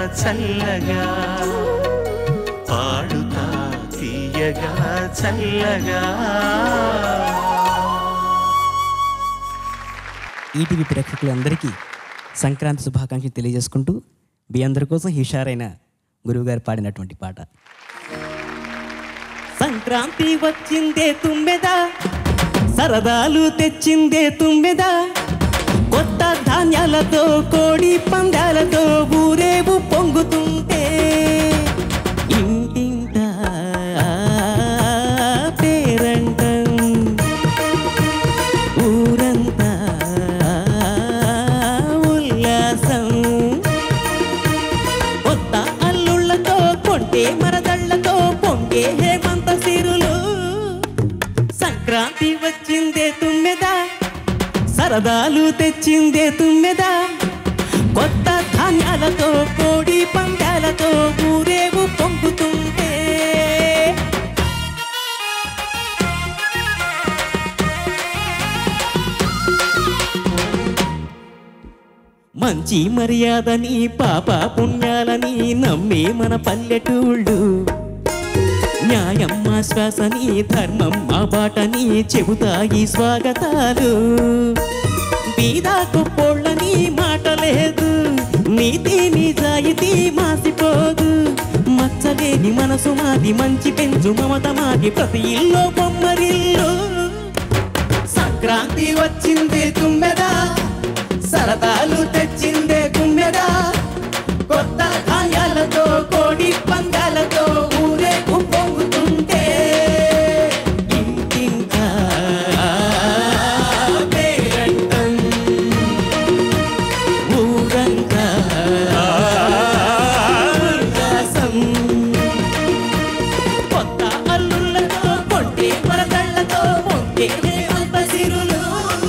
చల్లగా పాడుతా తీయగా చల్లగా ఈటీవీ ప్రేక్షకులందరికీ సంక్రాంతి శుభాకాంక్షలు తెలియజేసుకుంటూ మీ అందరి కోసం హుషారైన గురువుగారు పాడినటువంటి పాట సంక్రాంతి వచ్చిందే తుమ్మెదా సరదాలు తెచ్చిందే తుమ్మెదా కొత్త ధాన్యాలతో కోడి పందాలతో ఊరేగు పొంగుతుంటే ఇంటింట పేరంటం ఊరంతా ఉల్లాసం కొత్త అల్లుళ్ళతో కొంటే మరదళ్ళతో పొంగే హేమంత సిరులు సంక్రాంతి వచ్చిందే తుమ్మెదా సరదాలు తెచ్చిందే తుమ్మెదా కొత్త ధాన్యాలతో కోడి పందాలతో ఊరేగు పొంగుతుంటే మంచి మర్యాదని పాప పుణ్యాలని నమ్మే మన పల్లెటూళ్ళు న్యాయం మా శ్వాసని ధర్మం మా బాటని చెబుతాయి స్వాగతాలు బీదా కుప్పోళ్ళని మాట లేదు నీతి నిజాయితీ మాసిపోదు మచ్చలేని మనసు మాది మంచి పెంచు మమత మాది ప్రతి ఇల్లో బొమ్మరిల్లు సంక్రాంతి వచ్చింది తుమ్మెదా సరదాలు తెచ్చిందే గుమ్మెదా కొత్త ధాన్యాలతో కోడి పందాలతో ఊరే పొంగుతుంటే ఇంటింకా పేరంటం ఊరంతా ఉల్లాసం. కొత్త అల్లుళ్ళతో కొంటే మరదళ్ళతో పొంగే అంత సిరులు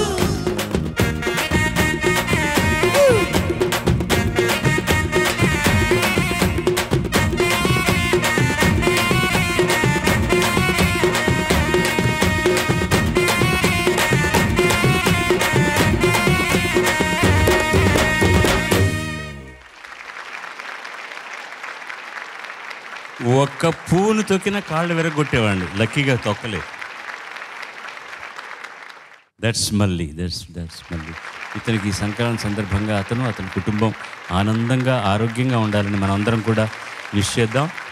ఒక్క పూను తొక్కిన కాళ్ళు విరగొట్టేవాడిని లక్కీగా తొక్కలేదు దట్స్ మళ్ళీ దట్స్ దట్స్ మళ్ళీ ఇతనికి ఈ సంక్రాంతి సందర్భంగా అతను అతని కుటుంబం ఆనందంగా ఆరోగ్యంగా ఉండాలని మనం అందరం కూడా విష్ చేద్దాం